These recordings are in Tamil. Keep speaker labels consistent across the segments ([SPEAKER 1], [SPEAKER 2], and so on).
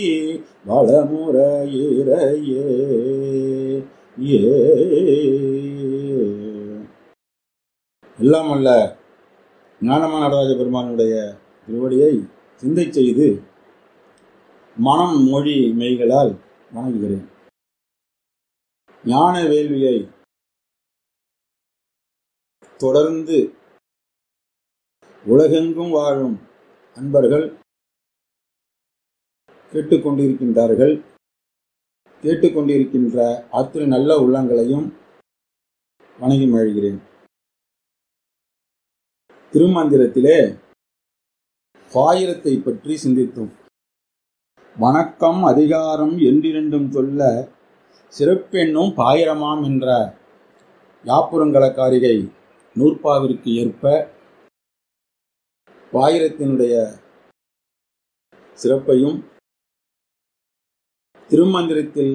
[SPEAKER 1] வளமுறையிறையே ஏ எல்லாம் அல்ல ஞானமான நடராஜ பெருமானுடைய திருவடியை சிந்தை செய்து மனம் மொழி மெய்களால் வணங்குகிறேன் ஞான வேள்வியை தொடர்ந்து உலகெங்கும் வாழும் அன்பர்கள் கேட்டுக்கொண்டிருக்கின்றார்கள் கேட்டுக்கொண்டிருக்கின்ற அத்தனை நல்ல உள்ளங்களையும் வணங்கி மகிழ்கிறேன் திருமந்திரத்திலே பாயிரத்தை பற்றி சிந்தித்தோம் வணக்கம் அதிகாரம் என்றிரண்டும் சொல்ல சிறப்பெண்ணும் பாயிரமாம் என்ற யாப்புரங்கலக்காரிகை நூற்பாவிற்கு ஏற்ப பாயிரத்தினுடைய சிறப்பையும் திருமந்திரத்தில்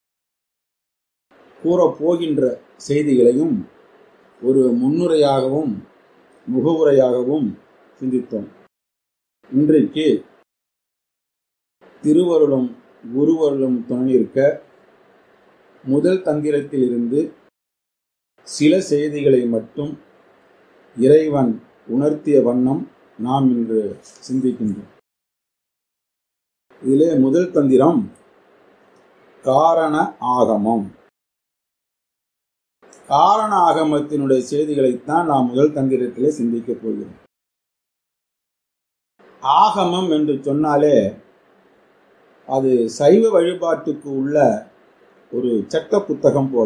[SPEAKER 1] கூறப்போகின்ற செய்திகளையும் ஒரு முன்னுரையாகவும் முகவுரையாகவும் சிந்தித்தோம் இன்றைக்கு திருவருளும் குருவருளும் துணையிருக்க முதல் தந்திரத்தில் இருந்து சில செய்திகளை மட்டும் இறைவன் உணர்த்திய வண்ணம் நாம் இன்று சிந்திக்கின்றோம் இதிலே முதல் தந்திரம் காரண ஆகமம் காரண ஆகமத்தினுடைய செய்திகளைத்தான் நாம் முதல் தந்திரத்திலே சிந்திக்கப் போகிறோம் ஆகமம் என்று சொன்னாலே அது சைவ வழிபாட்டுக்கு உள்ள ஒரு சட்ட புத்தகம் போல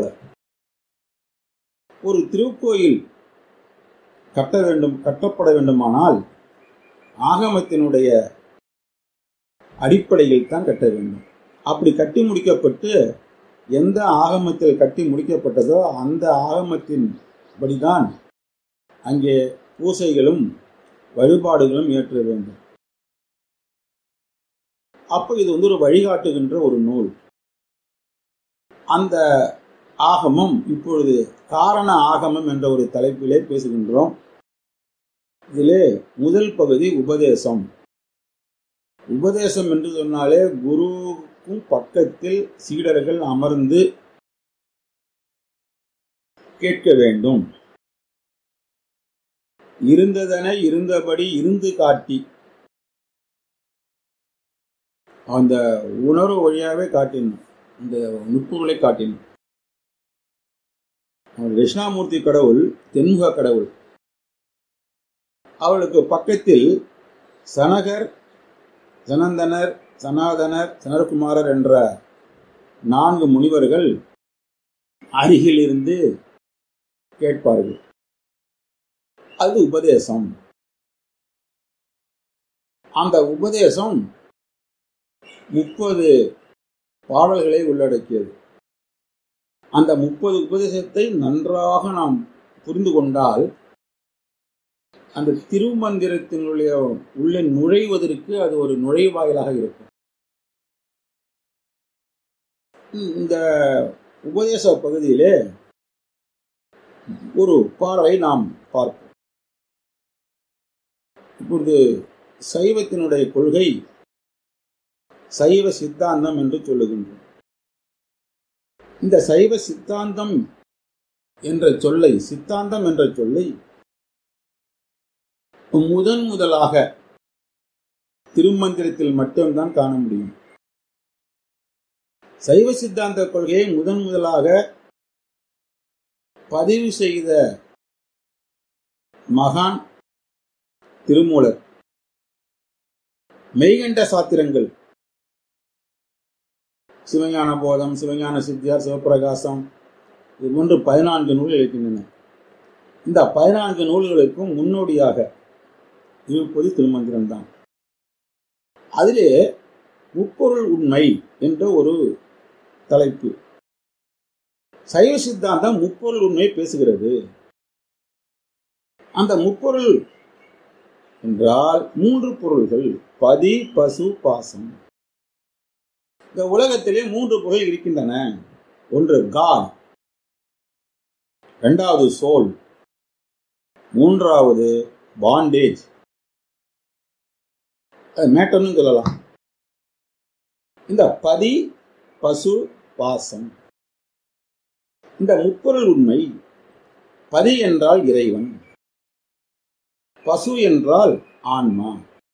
[SPEAKER 1] ஒரு திருக்கோயில் கட்ட வேண்டும் கட்டப்பட வேண்டுமானால் ஆகமத்தினுடைய அடிப்படையில் தான் கட்ட வேண்டும் அப்படி கட்டி முடிக்கப்பட்டு எந்த ஆகமத்தில் கட்டி முடிக்கப்பட்டதோ அந்த ஆகமத்தின் படிதான் அங்கே பூசைகளும் வழிபாடுகளும் ஏற்ற வேண்டும் அப்போ இது வந்து ஒரு வழிகாட்டுகின்ற ஒரு நூல் அந்த ஆகமம் இப்பொழுது காரண ஆகமம் என்ற ஒரு தலைப்பிலே பேசுகின்றோம் இதிலே முதல் பகுதி உபதேசம் உபதேசம் என்று சொன்னாலே குருவுக்கும் பக்கத்தில் சீடர்கள் அமர்ந்து கேட்க வேண்டும் இருந்ததனை இருந்தபடி இருந்து காட்டி அந்த உணர்வு வழியாகவே காட்டினோம் இந்த நுட்பங்களை காட்டினோம் தட்சிணாமூர்த்தி கடவுள் தென்முக கடவுள் அவளுக்கு பக்கத்தில் சனகர் ஜனந்தனர் சனாதனர் சனற்குமாரர் என்ற நான்கு முனிவர்கள் அருகில் இருந்து கேட்பார்கள் அது உபதேசம் அந்த உபதேசம் முப்பது பாடல்களை உள்ளடக்கியது அந்த முப்பது உபதேசத்தை நன்றாக நாம் புரிந்து கொண்டால் அந்த திருமந்திரத்தினுடைய உள்ளே நுழைவதற்கு அது ஒரு நுழைவாயிலாக இருக்கும் இந்த உபதேச பகுதியிலே ஒரு பாடலை நாம் பார்ப்போம் இப்பொழுது சைவத்தினுடைய கொள்கை சைவ சித்தாந்தம் என்று சொல்லுகின்றோம் இந்த சைவ சித்தாந்தம் என்ற சொல்லை சித்தாந்தம் என்ற சொல்லை முதன் முதலாக திருமந்திரத்தில் மட்டும்தான் காண முடியும் சைவ சித்தாந்த கொள்கையை முதன் முதலாக பதிவு செய்த மகான் திருமூலர் மெய்கண்ட சாத்திரங்கள் சிவஞான போதம் சிவஞான சித்தியார் சிவபிரகாசம் இது போன்று பதினான்கு நூல்கள் இருக்கின்றன இந்த பதினான்கு நூல்களுக்கும் முன்னோடியாக இருப்பது திருமந்திரம் தான் அதிலே முப்பொருள் உண்மை என்ற ஒரு தலைப்பு சைவ சித்தாந்தம் முப்பொருள் உண்மை பேசுகிறது அந்த முப்பொருள் என்றால் மூன்று பொருள்கள் பதி பசு பாசம் இந்த உலகத்திலே மூன்று பொருள் இருக்கின்றன ஒன்று காட் இரண்டாவது சோல் மூன்றாவது பாண்டேஜ் மேட்டர்னு சொல்லலாம் இந்த பதி பசு பாசம் இந்த முப்பொருள் உண்மை பதி என்றால் இறைவன் பசு என்றால் ஆன்மா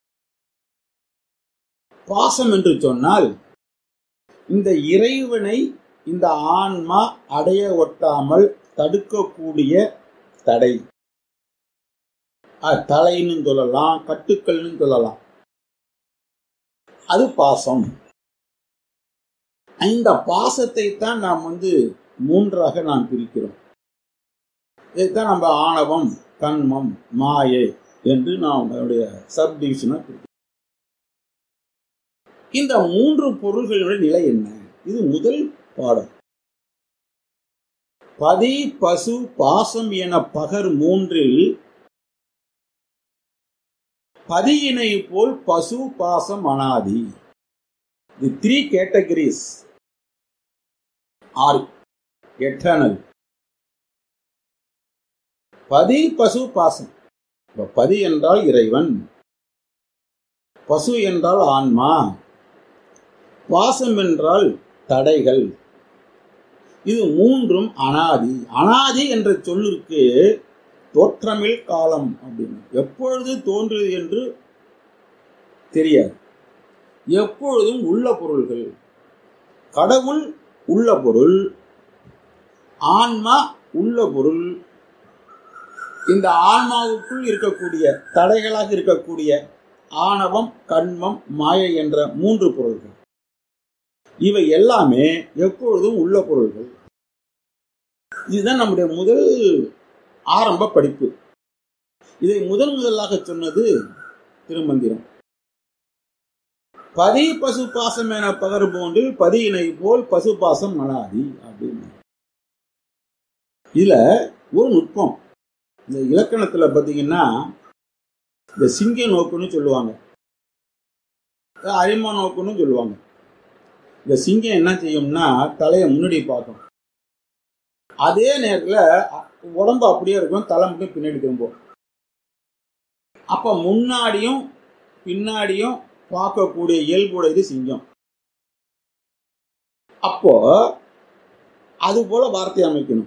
[SPEAKER 1] பாசம் என்று சொன்னால் இந்த இறைவனை இந்த ஆன்மா அடைய ஒட்டாமல் தடுக்கக்கூடிய தடை அஹ், தலைன்னு சொல்லலாம் கட்டுக்கள்னு சொல்லலாம் அது பாசம் இந்த பாசத்தை தான் நாம் வந்து மூன்றாக நாம் பிரிக்கிறோம் இதைத்தான் நம்ம ஆணவம் கண்மம் மாயை என்று நாம் அதனுடைய சப் டிவிஷனாக பிரிக்கிறோம் இந்த மூன்று பொருள்களுடைய நிலை என்ன இது முதல் பாடம் பதி பசு பாசம் என பகர் மூன்றில் பதியினை போல் பசு பாசம் அனாதி the three categories are eternal பதி பசு பாசம் இப்ப பதி என்றால் இறைவன் பசு என்றால் ஆன்மா பாசம் என்றால் தடைகள் இது மூன்றும் அனாதி அனாதி என்ற சொல்லிற்கு தோற்றமில் காலம் அப்படின்னு எப்பொழுது தோன்றுது என்று தெரியாது எப்பொழுதும் உள்ள பொருள்கள் கடவுள் உள்ள பொருள் ஆன்மா உள்ள பொருள் இந்த ஆன்மாவுக்குள் இருக்கக்கூடிய தடைகளாக இருக்கக்கூடிய ஆணவம் கண்மம் மாயை என்ற மூன்று பொருள்கள் இவை எல்லாமே எப்பொழுதும் உள்ள பொருள்கள் இதுதான் நம்முடைய முதல் ஆரம்ப படிப்பு இதை முதல் முதலாக சொன்னது திருமந்திரம் பதி பசு பாசம் என பகர் போன்றில் பதியினை போல் பசு பாசம் மலாதி அப்படின்னு இதுல ஒரு நுட்பம் இந்த இலக்கணத்துல பாத்தீங்கன்னா இந்த சிங்க நோக்குன்னு சொல்லுவாங்க அரிமா நோக்குன்னு சொல்லுவாங்க இந்த சிங்கம் என்ன செய்யும்னா தலையை முன்னாடி பார்க்கும் அதே நேரத்துல அ- உடம்பு அப்படியே இருக்கும் தலை மட்டும் பின்னாடி திரும்பும் அப்ப முன்னாடியும் பின்னாடியும் பார்க்கக்கூடிய இயல்புடையது சிங்கம் அப்போ அது போல வார்த்தை அமைக்கணும்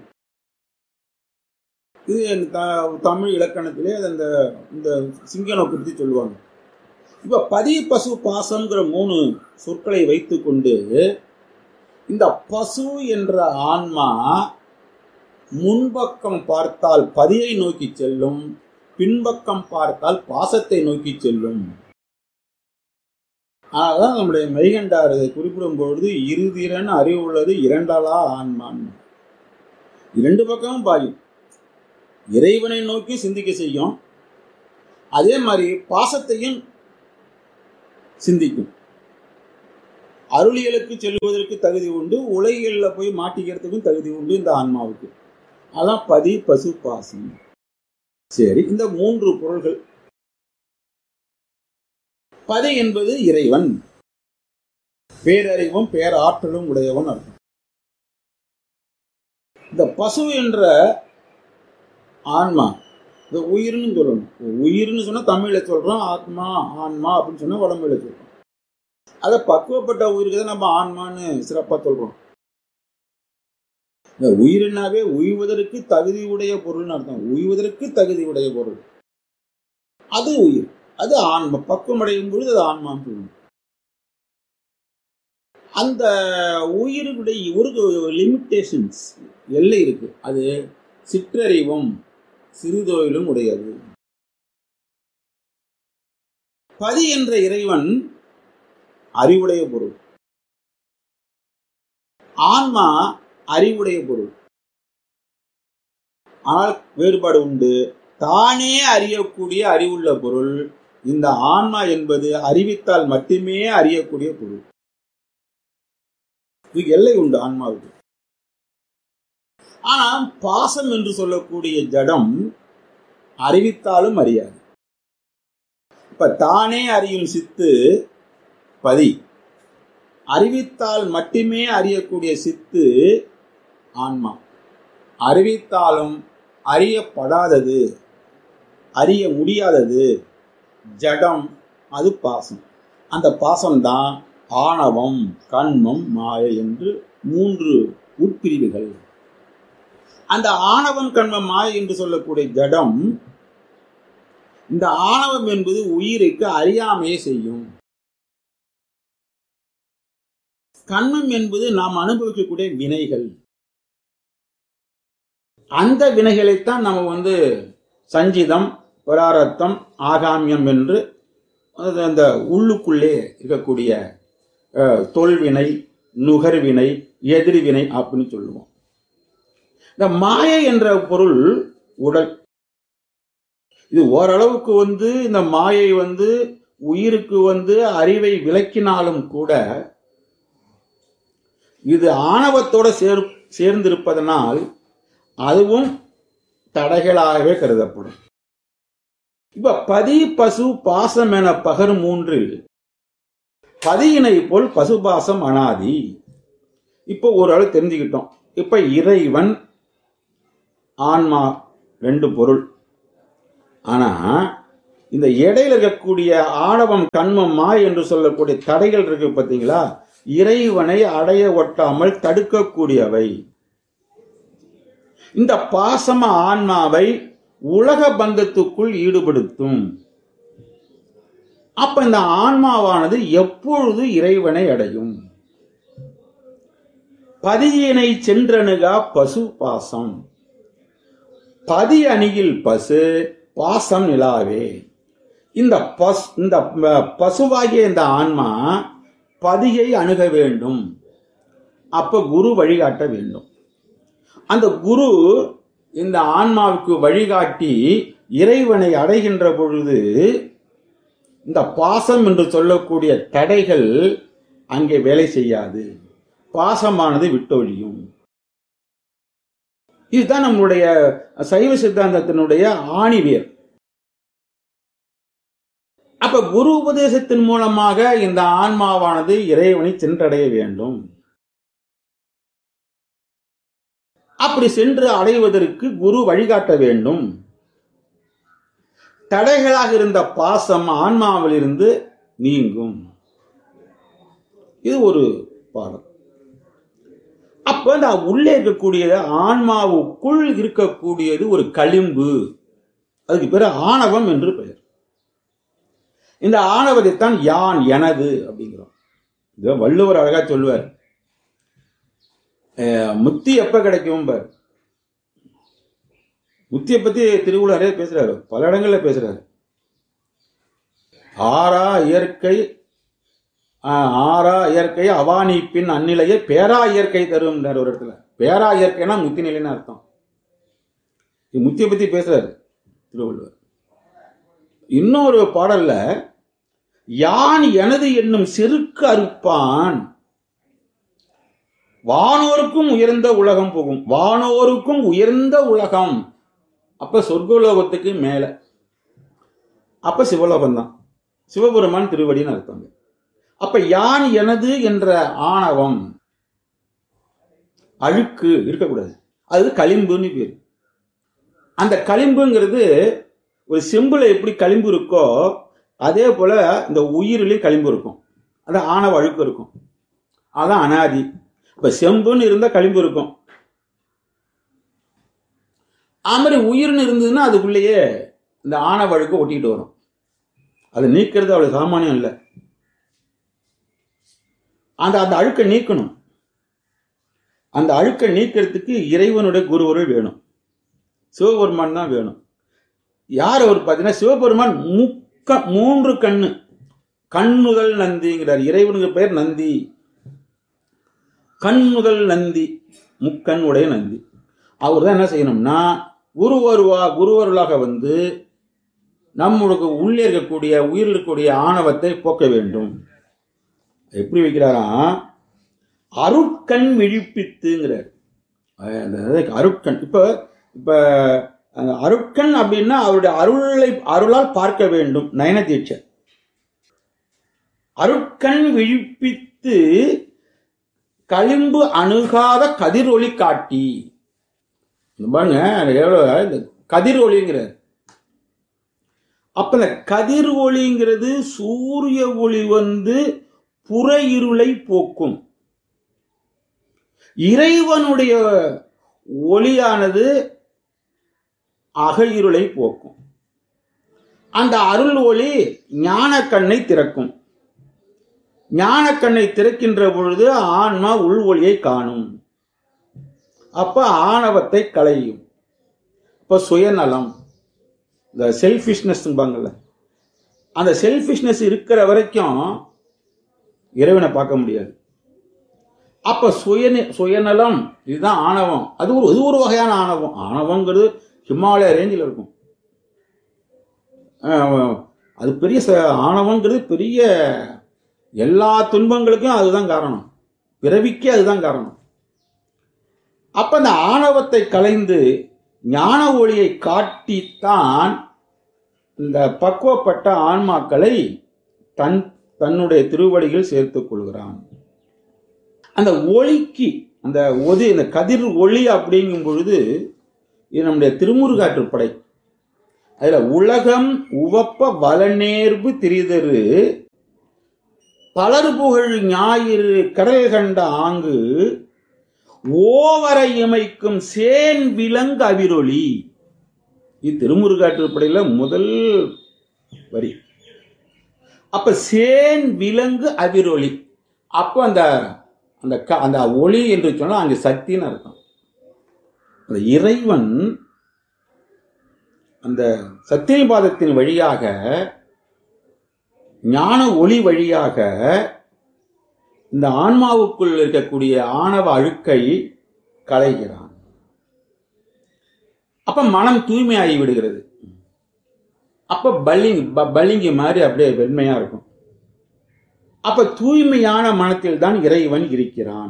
[SPEAKER 1] இது இந்த த- தமிழ் இலக்கணத்திலே அது அந்த இந்த சிங்க நோக்கு பற்றி சொல்லுவாங்க இப்ப பதி பசு பாசம்ங்கிற மூணு சொற்களை வைத்துக்கொண்டு இந்த பசு என்ற ஆன்மா முன்பக்கம் பார்த்தால் பதியை நோக்கி செல்லும் பின்பக்கம் பார்த்தால் பாசத்தை நோக்கி செல்லும் அதனாலதான் நம்முடைய மெய்கண்டார் இதை குறிப்பிடும் பொழுது இருதிறன் அறிவு உள்ளது இரண்டாளா ஆன்மான் இரண்டு பக்கமும் பாயும் இறைவனை நோக்கி சிந்திக்க செய்யும் அதே மாதிரி பாசத்தையும் சிந்திக்கும் அருளியலுக்கு செல்வதற்கு தகுதி உண்டு உலகியல்ல போய் மாட்டிக்கிறதுக்கும் தகுதி உண்டு இந்த ஆன்மாவுக்கு அதான் பதி பசு பாசம் சரி இந்த மூன்று பொருள்கள் பதி என்பது இறைவன் பேரறிவும் பேராற்றலும் உடையவன் அர்த்தம் இந்த பசு என்ற ஆன்மா இந்த உயிர்னு சொல்லணும் உயிர்னு சொன்னா தமிழ்ல சொல்றோம் ஆத்மா ஆன்மா அப்படின்னு சொன்னா உடம்புல சொல்றோம் அதை பக்குவப்பட்ட உயிருக்கு தான் நம்ம ஆன்மான்னு சிறப்பா சொல்றோம் இந்த உயிரினாவே உய்வதற்கு தகுதி உடைய பொருள்னு அர்த்தம் உய்வதற்கு தகுதி உடைய பொருள் அது உயிர் அது ஆன்மா பக்குவம் அடையும் பொழுது அது ஆன்மான்னு சொல்லணும் அந்த உயிருடைய ஒரு லிமிட்டேஷன்ஸ் எல்லை இருக்கு அது சிற்றறிவும் சிறுதொழிலும் உடையது பதி என்ற இறைவன் அறிவுடைய பொருள் ஆன்மா அறிவுடைய பொருள் ஆனால் வேறுபாடு உண்டு தானே அறியக்கூடிய அறிவுள்ள பொருள் இந்த ஆன்மா என்பது அறிவித்தால் மட்டுமே அறியக்கூடிய பொருள் இதுக்கு எல்லை உண்டு ஆன்மாவுக்கு ஆனா பாசம் என்று சொல்லக்கூடிய ஜடம் அறிவித்தாலும் அறியாது இப்ப தானே அறியும் சித்து பதி அறிவித்தால் மட்டுமே அறியக்கூடிய சித்து ஆன்மா அறிவித்தாலும் அறியப்படாதது அறிய முடியாதது ஜடம் அது பாசம் அந்த பாசம்தான் ஆணவம் கண்மம் மாயை என்று மூன்று உட்பிரிவுகள் அந்த ஆணவம் கண்மம் மாயை என்று சொல்லக்கூடிய ஜடம் இந்த ஆணவம் என்பது உயிருக்கு அறியாமையை செய்யும் கண்மம் என்பது நாம் அனுபவிக்கக்கூடிய வினைகள் அந்த வினைகளைத்தான் நம்ம வந்து சஞ்சிதம் பராரத்தம் ஆகாமியம் என்று அது அந்த உள்ளுக்குள்ளே இருக்கக்கூடிய அஹ், தொல்வினை நுகர்வினை எதிர்வினை அப்படின்னு சொல்லுவோம் இந்த மாயை என்ற பொருள் உடல் இது ஓரளவுக்கு வந்து இந்த மாயை வந்து உயிருக்கு வந்து அறிவை விளக்கினாலும் கூட இது ஆணவத்தோட சேர் சேர்ந்திருப்பதனால் அதுவும் தடைகளாகவே கருதப்படும் இப்ப பதி பசு பாசம் என பகர் மூன்றில் பதியினை போல் பசுபாசம் அனாதி இப்போ ஒரு அளவு தெரிஞ்சுக்கிட்டோம் இப்ப இறைவன் ஆன்மா ரெண்டு பொருள் ஆனா இந்த இடையில இருக்கக்கூடிய ஆணவம் கண்மம் மாய் என்று சொல்லக்கூடிய தடைகள் இருக்கு பாத்தீங்களா இறைவனை அடைய ஒட்டாமல் தடுக்கக்கூடியவை இந்த பாசம ஆன்மாவை உலக பந்தத்துக்குள் ஈடுபடுத்தும் அப்ப இந்த ஆன்மாவானது எப்பொழுது இறைவனை அடையும் பதியினை சென்றணுகா பசு பாசம் பதி அணியில் பசு பாசம் நிலாவே இந்த பஸ் இந்த ப- பசுவாகிய இந்த ஆன்மா பதியை அணுக வேண்டும் அப்ப குரு வழிகாட்ட வேண்டும் அந்த குரு இந்த ஆன்மாவுக்கு வழிகாட்டி இறைவனை அடைகின்ற பொழுது இந்த பாசம் என்று சொல்லக்கூடிய தடைகள் அங்கே வேலை செய்யாது பாசமானது விட்டொழியும் இதுதான் நம்முடைய சைவ சித்தாந்தத்தினுடைய ஆணிவேர் அப்ப குரு உபதேசத்தின் மூலமாக இந்த ஆன்மாவானது இறைவனை சென்றடைய வேண்டும் அப்படி சென்று அடைவதற்கு குரு வழிகாட்ட வேண்டும் தடைகளாக இருந்த பாசம் ஆன்மாவிலிருந்து நீங்கும் இது ஒரு பாடம் அப்ப இந்த உள்ளே இருக்கக்கூடிய ஆன்மாவுக்குள் இருக்கக்கூடியது ஒரு களிம்பு அதுக்கு பேரு ஆணவம் என்று பெயர் இந்த ஆணவத்தைத்தான் யான் எனது அப்படிங்கிறோம் இது வள்ளுவர் அழகா சொல்லுவார் அஹ், முத்தி எப்ப கிடைக்கும் பார் முத்தியை பத்தி திருவள்ளுவரே பேசுறாரு பல இடங்கள்ல பேசுறாரு ஆறா இயற்கை ஆஹ், ஆறா இயற்கை அவானிப்பின் அந்நிலையை பேரா இயற்கை தரும் ஒரு இடத்துல பேரா இயற்கைனா முத்தி நிலைன்னு அர்த்தம் இது முத்தியை பத்தி பேசுறாரு திருவள்ளுவர் இன்னொரு பாடல்ல யான் எனது என்னும் செருக்கு அறுப்பான் வானோருக்கும் உயர்ந்த உலகம் போகும் வானோருக்கும் உயர்ந்த உலகம் அப்ப சொர்க்கலோகத்துக்கு மேல அப்ப சிவலோகம் தான் சிவபெருமான் திருவடின்னு அர்த்தம் அப்ப யான் எனது என்ற ஆணவம் அழுக்கு இருக்கக்கூடாது அது களிம்புன்னு பேர் அந்த களிம்புங்கிறது ஒரு செம்புல எப்படி களிம்பு இருக்கோ அதே போல இந்த உயிரிலையும் களிம்பு இருக்கும் அது ஆணவ அழுக்கு இருக்கும் அதான் அனாதி இப்ப செம்புன்னு இருந்தா களிம்பு இருக்கும் அது மாதிரி உயிர்னு இருந்ததுன்னா அதுக்குள்ளேயே இந்த ஆணவ அழுக்கு ஒட்டிக்கிட்டு வரும் அதை நீக்கிறது அவ்வளவு சாமானியம் இல்லை அந்த அந்த அழுக்கை நீக்கணும் அந்த அழுக்கை நீக்கிறதுக்கு இறைவனுடைய குருவருள் வேணும் சிவபெருமான் தான் வேணும் யார் அவர் பார்த்தீங்கன்னா சிவபெருமான் முக்க மூன்று கண்ணு கண்ணுதல் நந்திங்கிறார் இறைவனுக்கு பெயர் நந்தி கண்ணுதல் நந்தி முக்கண் உடைய நந்தி அவர் தான் என்ன செய்யணும்னா குருவருவா குருவருளாக வந்து நம்மளுக்கு உள்ளே இருக்கக்கூடிய உயிரில் இருக்கக்கூடிய ஆணவத்தை போக்க வேண்டும் எப்படி வைக்கிறாராம் அருட்கண் விழிப்பித்துங்கிறார் அதாவது அருட்கண் இப்ப இப்ப அந்த அருட்கண் அப்படின்னா அவருடைய அருளை அருளால் பார்க்க வேண்டும் நயன தீட்சை அருட்கண் விழிப்பித்து களிம்பு அணுகாத கதிரொளி காட்டி இந்த பாருங்க எவ்வளவு இந்த கதிர் ஒளிங்கிறார் அப்ப இந்த கதிர் ஒளிங்கிறது சூரிய ஒளி வந்து புற இருளை போக்கும் இறைவனுடைய ஒளியானது அக இருளை போக்கும் அந்த அருள் ஒளி ஞான கண்ணை திறக்கும் ஞான கண்ணை திறக்கின்ற பொழுது ஆன்மா உள் ஒளியை காணும் அப்ப ஆணவத்தை களையும் இப்ப சுயநலம் இந்த செல்ஃபிஷ்னஸ்பாங்கல்ல அந்த செல்ஃபிஷ்னஸ் இருக்கிற வரைக்கும் இறைவனை பார்க்க முடியாது அப்ப சுய சுயநலம் இதுதான் ஆணவம் அது ஒரு இது ஒரு வகையான ஆணவம் ஆணவங்கிறது ஹிமாலய ரேஞ்சில் இருக்கும் அஹ் அது பெரிய ச- ஆணவங்கிறது பெரிய எல்லா துன்பங்களுக்கும் அதுதான் காரணம் பிறவிக்கே அதுதான் காரணம் அப்ப அந்த ஆணவத்தை கலைந்து ஞான ஒளியை காட்டித்தான் இந்த பக்குவப்பட்ட ஆன்மாக்களை தன் தன்னுடைய திருவடியில் சேர்த்துக் கொள்கிறான் அந்த ஒளிக்கு அந்த ஒதி இந்த கதிர் ஒளி அப்படிங்கும் பொழுது இது நம்முடைய திருமுருகாற்றுப்படை அதுல உலகம் உவப்ப வலநேர்பு திரிதரு பலர் புகழ் ஞாயிறு கடல் கண்ட ஆங்கு ஓவரை இமைக்கும் சேன் விலங்கு அவிரொளி இது திருமுருகாற்றுப்படையில முதல் வரி அப்ப சேன் விலங்கு அவிரொளி அப்போ அந்த அந்த க- அந்த ஒளி என்று சொன்னா அங்க சக்தின்னு அர்த்தம் அந்த இறைவன் அந்த சத்தியபாதத்தின் வழியாக ஞான ஒளி வழியாக இந்த ஆன்மாவுக்குள் இருக்கக்கூடிய ஆணவ அழுக்கை களைகிறான் அப்ப மனம் தூய்மையாகி விடுகிறது அப்ப பல்லிங் ப- பல்லிங்கி மாதிரி அப்படியே வெண்மையா இருக்கும் அப்ப தூய்மையான மனத்தில் தான் இறைவன் இருக்கிறான்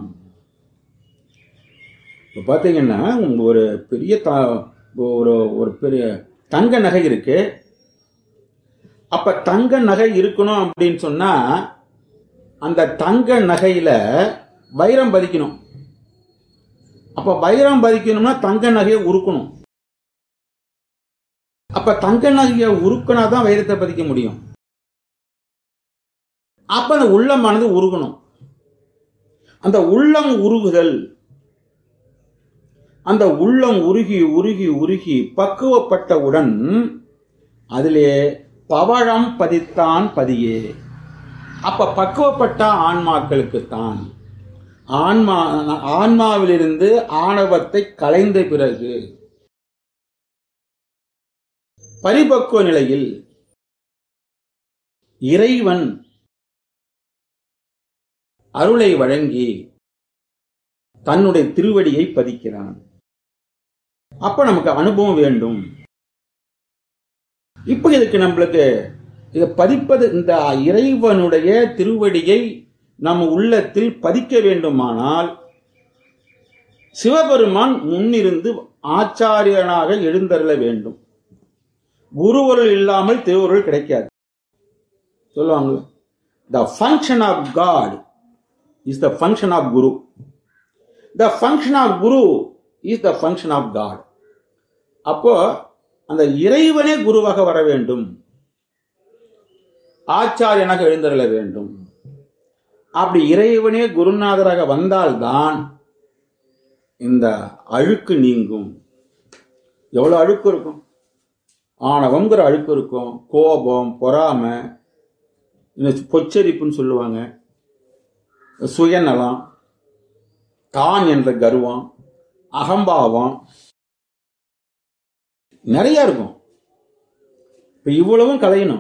[SPEAKER 1] இப்ப பாத்தீங்கன்னா உங்க ஒரு பெரிய த- ஒரு ஒரு பெரிய தங்க நகை இருக்கு அப்ப தங்க நகை இருக்கணும் அப்படின்னு சொன்னா அந்த தங்க நகையில வைரம் பதிக்கணும் அப்ப வைரம் பதிக்கணும்னா தங்க நகையை உருக்கணும் அப்ப தங்க நகையை உருக்கினா தான் வைரத்தை பதிக்க முடியும் அப்ப அந்த உள்ளமானது உருகணும் அந்த உள்ளம் உருகுதல் அந்த உள்ளம் உருகி உருகி உருகி பக்குவப்பட்டவுடன் அதிலே பவழம் பதித்தான் பதியே அப்ப பக்குவப்பட்ட ஆன்மாக்களுக்குத்தான் ஆன்மா ஆன்மாவிலிருந்து ஆணவத்தை களைந்த பிறகு பரிபக்குவ நிலையில் இறைவன் அருளை வழங்கி தன்னுடைய திருவடியை பதிக்கிறான் அப்ப நமக்கு அனுபவம் வேண்டும் இப்ப இதுக்கு நம்மளுக்கு இதை பதிப்பது இந்த இறைவனுடைய திருவடியை நம்ம உள்ளத்தில் பதிக்க வேண்டுமானால் சிவபெருமான் முன்னிருந்து ஆச்சாரியனாக எழுந்தருள வேண்டும் குருவருள் இல்லாமல் திருவருள் கிடைக்காது சொல்லுவாங்க the function of God is the function of guru the function of guru is the function of God அப்போ அந்த இறைவனே குருவாக வர வேண்டும் ஆச்சாரியனாக எழுந்தருள வேண்டும் அப்படி இறைவனே குருநாதராக வந்தால்தான் இந்த அழுக்கு நீங்கும் எவ்வளவு அழுக்கு இருக்கும் ஆணவங்கிற அழுக்கு இருக்கும் கோபம் பொறாமை இன்னும் பொச்சரிப்புன்னு சொல்லுவாங்க சுயநலம் தான் என்ற கர்வம் அகம்பாவம் நிறைய இருக்கும் இப்ப இவ்வளவும் கலையணும்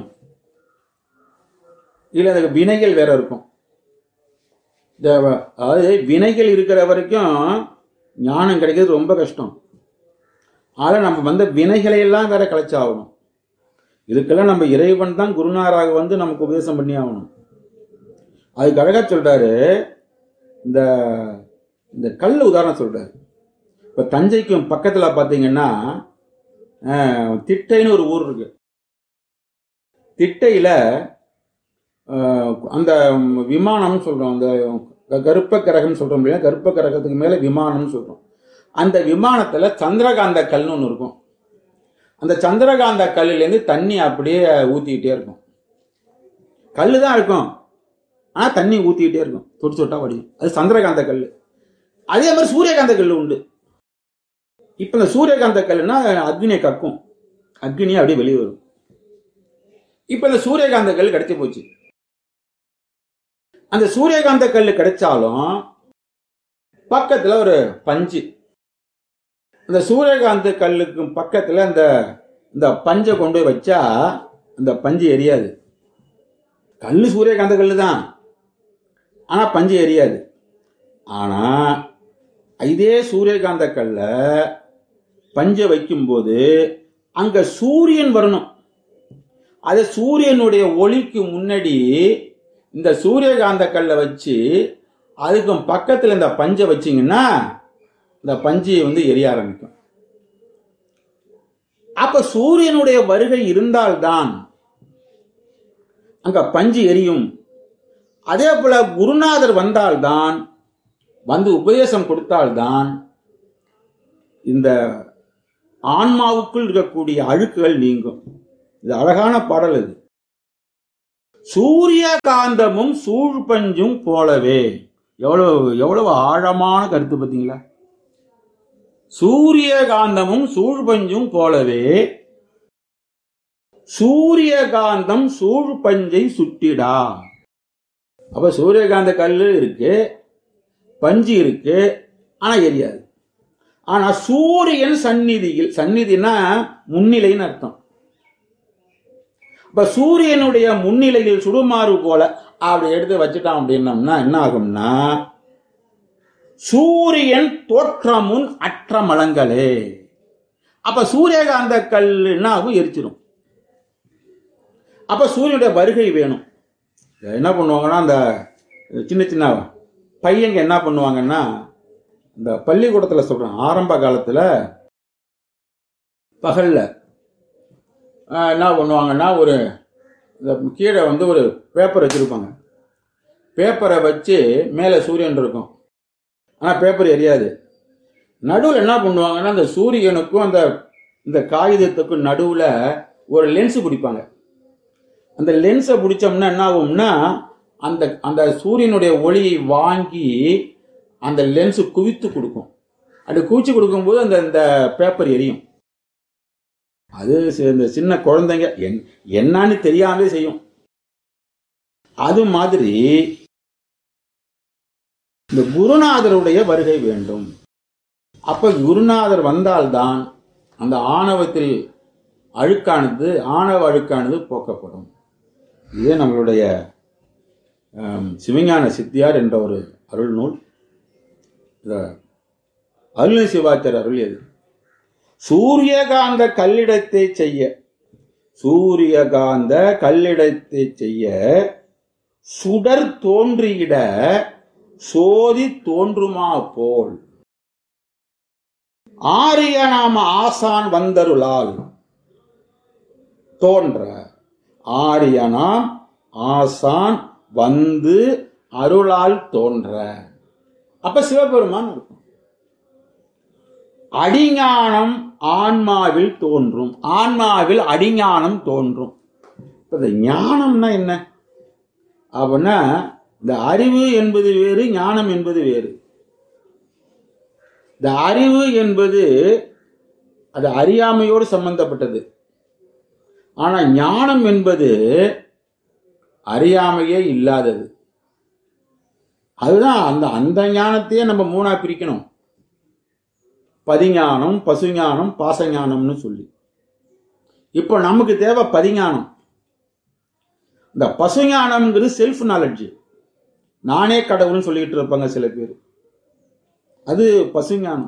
[SPEAKER 1] இல்ல அந்த வினைகள் வேற இருக்கும் இந்த வ- அதாவது வினைகள் இருக்கிற வரைக்கும் ஞானம் கிடைக்கிறது ரொம்ப கஷ்டம் ஆனா நம்ம வந்த வினைகளை எல்லாம் வேற கலைச்சாகணும் இதுக்கெல்லாம் நம்ம இறைவன் தான் குருநாராக வந்து நமக்கு உபதேசம் பண்ணி ஆகணும் அதுக்கு அழகா சொல்றாரு இந்த இந்த கல் உதாரணம் சொல்றாரு இப்ப தஞ்சைக்கும் பக்கத்துல பாத்தீங்கன்னா அஹ், திட்டைன்னு ஒரு ஊர் இருக்கு திட்டையில அஹ், அந்த விமானம்னு சொல்றோம் அந்த க- கருப்ப கிரகம் சொல்றோம் இல்லையா கருப்ப கிரகத்துக்கு மேல விமானம்னு சொல்றோம் அந்த விமானத்துல சந்திரகாந்த கல்னு ஒன்று இருக்கும் அந்த சந்திரகாந்த கல்லுலேருந்து தண்ணி அப்படியே ஊத்திக்கிட்டே இருக்கும் கல்லு தான் இருக்கும் ஆனா தண்ணி ஊத்திக்கிட்டே இருக்கும் தொட்டு தொட்டா வடியும் அது சந்திரகாந்த கல் அதே மாதிரி சூரியகாந்த கல் உண்டு இப்ப இந்த சூரியகாந்த கல்லுனா அக்னியை கக்கும் அக்னியை அப்படியே வெளியே வரும் இப்ப இந்த சூரியகாந்த கல் கிடைச்சு போச்சு அந்த சூரியகாந்த கல் கிடைச்சாலும் பக்கத்துல ஒரு பஞ்சு இந்த சூரியகாந்த கல்லுக்கு பக்கத்துல இந்த இந்த பஞ்சை கொண்டு போய் வச்சா அந்த பஞ்சு எரியாது கல் சூரியகாந்த கல் தான் ஆனா பஞ்சு எரியாது ஆனா இதே சூரியகாந்த கல்ல பஞ்சை வைக்கும்போது அங்க சூரியன் வரணும் அது சூரியனுடைய ஒளிக்கு முன்னாடி இந்த சூரியகாந்த கல்லை வச்சு அதுக்கும் பக்கத்துல இந்த பஞ்சை வச்சீங்கன்னா இந்த பஞ்சு வந்து எரிய ஆரம்பிக்கும் அப்ப சூரியனுடைய வருகை இருந்தால்தான் அங்க பஞ்சு எரியும் அதே போல குருநாதர் வந்தால்தான் வந்து உபதேசம் கொடுத்தால்தான் இந்த ஆன்மாவுக்குள் இருக்கக்கூடிய அழுக்குகள் நீங்கும் இது அழகான பாடல் இது சூரிய காந்தமும் சூழ்பஞ்சும் போலவே எவ்வளவு எவ்வளவு ஆழமான கருத்து பார்த்தீங்களா சூரிய காந்தமும் சூழ்பஞ்சும் போலவே சூரிய காந்தம் சூழ்பஞ்சை சுட்டிடா அப்ப சூரியகாந்த கல்லு இருக்கு பஞ்சு இருக்கு ஆனா எரியாது ஆனா சூரியன் சந்நிதியில் சந்நிதினா முன்னிலைன்னு அர்த்தம் இப்ப சூரியனுடைய முன்னிலையில் சுடுமாறு போல அப்படி எடுத்து வச்சுட்டான் அப்படின்னம்னா என்ன ஆகும்னா சூரியன் தோற்றமுன் அற்ற மலங்களே அப்ப சூரியகாந்த கல் என்ன ஆகும் எரிச்சிடும் அப்ப சூரியனுடைய வருகை வேணும் என்ன பண்ணுவாங்கன்னா அந்த சின்ன சின்ன பையங்க என்ன பண்ணுவாங்கன்னா இந்த பள்ளிக்கூடத்தில் சொல்றேன் ஆரம்ப காலத்துல பகல்ல ஆஹ், என்ன பண்ணுவாங்கன்னா ஒரு இந்த கீழே வந்து ஒரு பேப்பர் வச்சிருப்பாங்க பேப்பரை வச்சு மேலே சூரியன் இருக்கும் ஆனால் பேப்பர் எரியாது நடுவில் என்ன பண்ணுவாங்கன்னா அந்த சூரியனுக்கும் அந்த இந்த காகிதத்துக்கும் நடுவில் ஒரு லென்ஸ் பிடிப்பாங்க அந்த லென்ஸை பிடிச்சோம்னா என்ன ஆகும்னா அந்த அந்த சூரியனுடைய ஒளியை வாங்கி அந்த லென்ஸ் குவித்து கொடுக்கும் அப்படி குவிச்சு கொடுக்கும்போது அந்த இந்த பேப்பர் எரியும் அது சி- இந்த சின்ன குழந்தைங்க என் என்னன்னு தெரியாமலே செய்யும் அது மாதிரி இந்த குருநாதருடைய வருகை வேண்டும் அப்ப குருநாதர் வந்தால்தான் அந்த ஆணவத்தில் அழுக்கானது ஆணவ அழுக்கானது போக்கப்படும் இதே நம்மளுடைய ஆம், சிவஞான சித்தியார் என்ற ஒரு அருள் நூல் இத அருள் சிவாச்சர் அருளியது சூரியகாந்த கல்லிடத்தை செய்ய சூரியகாந்த கல்லிடத்தை செய்ய சுடர் தோன்றியிட சோதி தோன்றுமா போல் ஆரிய நாம ஆசான் வந்தருளால் தோன்ற ஆரியனாம் ஆசான் வந்து அருளால் தோன்ற அப்ப சிவபெருமான் இருக்கும் அடிஞானம் ஆன்மாவில் தோன்றும் ஆன்மாவில் அடிஞானம் தோன்றும் இப்ப இந்த ஞானம்னா என்ன அப்படின்னா இந்த அறிவு என்பது வேறு ஞானம் என்பது வேறு இந்த அறிவு என்பது அது அறியாமையோடு சம்பந்தப்பட்டது ஆனா ஞானம் என்பது அறியாமையே இல்லாதது அதுதான் அந்த அந்த ஞானத்தையே நம்ம மூணா பிரிக்கணும் பதிஞானம் பசுஞானம் பாசஞானம்னு சொல்லி இப்போ நமக்கு தேவை பதிஞானம் இந்த பசுஞானம்ங்கிறது செல்ஃப் நாலெட்ஜ் நானே கடவுள்னு சொல்லிட்டு இருப்பாங்க சில பேர் அது பசுஞானம்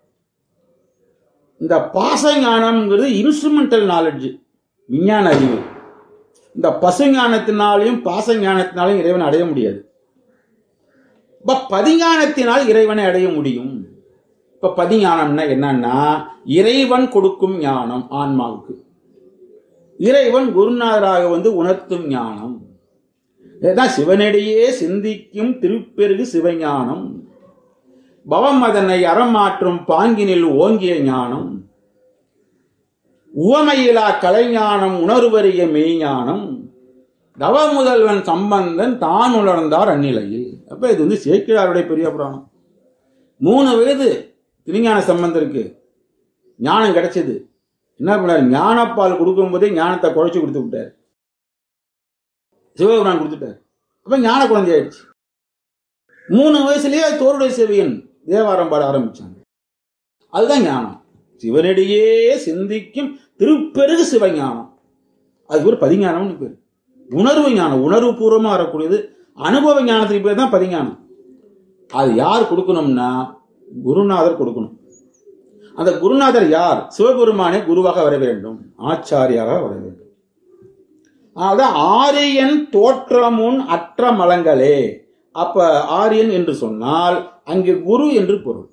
[SPEAKER 1] இந்த பாசஞானம்ங்கிறது இன்ஸ்ட்ருமெண்டல் நாலெட்ஜ் விஞ்ஞான அறிவு இந்த பசுஞானத்தினாலையும் பாசஞானத்தினாலையும் இறைவனை அடைய முடியாது இப்ப பதிஞானத்தினால் இறைவனை அடைய முடியும் இப்ப பதிஞானம்னா என்னன்னா இறைவன் கொடுக்கும் ஞானம் ஆன்மாவுக்கு இறைவன் குருநாதராக வந்து உணர்த்தும் ஞானம் இதுதான் சிவனிடையே சிந்திக்கும் திருப்பெருகு சிவஞானம் பவம் அதனை அறமாற்றும் பாங்கினில் ஓங்கிய ஞானம் உவமையிலா கலைஞானம் உணர்வறிய மெய்ஞானம் தவ முதல்வன் சம்பந்தன் தான் உணர்ந்தார் அந்நிலையில் அப்ப இது வந்து சேக்கிழாருடைய பெரிய புராணம் மூணு வயது திருஞான சம்பந்தருக்கு ஞானம் கிடைச்சது என்ன பண்ணாரு ஞானப்பால் கொடுக்கும்போதே ஞானத்தை குழைச்சு கொடுத்து விட்டார் சிவபுரான் கொடுத்துட்டார் அப்ப ஞான குழந்தை ஆயிடுச்சு மூணு வயசுலயே தோருடைய செவியன் தேவாரம் பாட ஆரம்பிச்சாங்க அதுதான் ஞானம் சிவனடியே சிந்திக்கும் திருப்பெருகு சிவஞானம் அதுக்கு ஒரு பதிஞானம்னு பேர் உணர்வு ஞானம் உணர்வு பூர்வமா வரக்கூடியது அனுபவ ஞானத்துக்கு பேர் தான் பதிஞானம் அது யார் கொடுக்கணும்னா குருநாதர் கொடுக்கணும் அந்த குருநாதர் யார் சிவபெருமானே குருவாக வர வேண்டும் ஆச்சாரியாக வர வேண்டும் அதான் ஆரியன் தோற்றமுன் அற்ற மலங்களே அப்ப ஆரியன் என்று சொன்னால் அங்கே குரு என்று பொருள்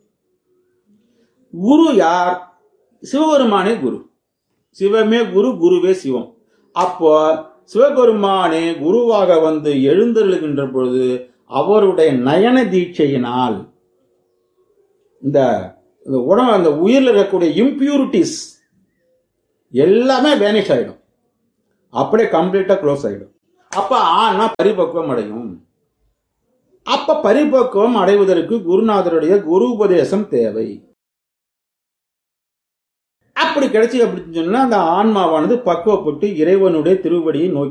[SPEAKER 1] குரு யார் சிவபெருமானே குரு சிவமே குரு குருவே சிவம் அப்போ சிவபெருமானே குருவாக வந்து எழுந்தருளுகின்ற பொழுது அவருடைய நயன தீட்சையினால் இந்த இந்த உடம்பு அந்த உயிரில் இருக்கக்கூடிய இம்பியூரிட்டிஸ் எல்லாமே வேனிஷ் ஆயிடும் அப்படியே கம்ப்ளீட்டா க்ளோஸ் ஆயிடும் அப்ப ஆனா பரிபக்குவம் அடையும் அப்ப பரிபக்குவம் அடைவதற்கு குருநாதருடைய குரு உபதேசம் தேவை அப்படி கிடைச்சி அப்படின்னு சொன்னா அந்த ஆன்மாவானது பக்குவப்பட்டு இறைவனுடைய திருவடியை நோக்கி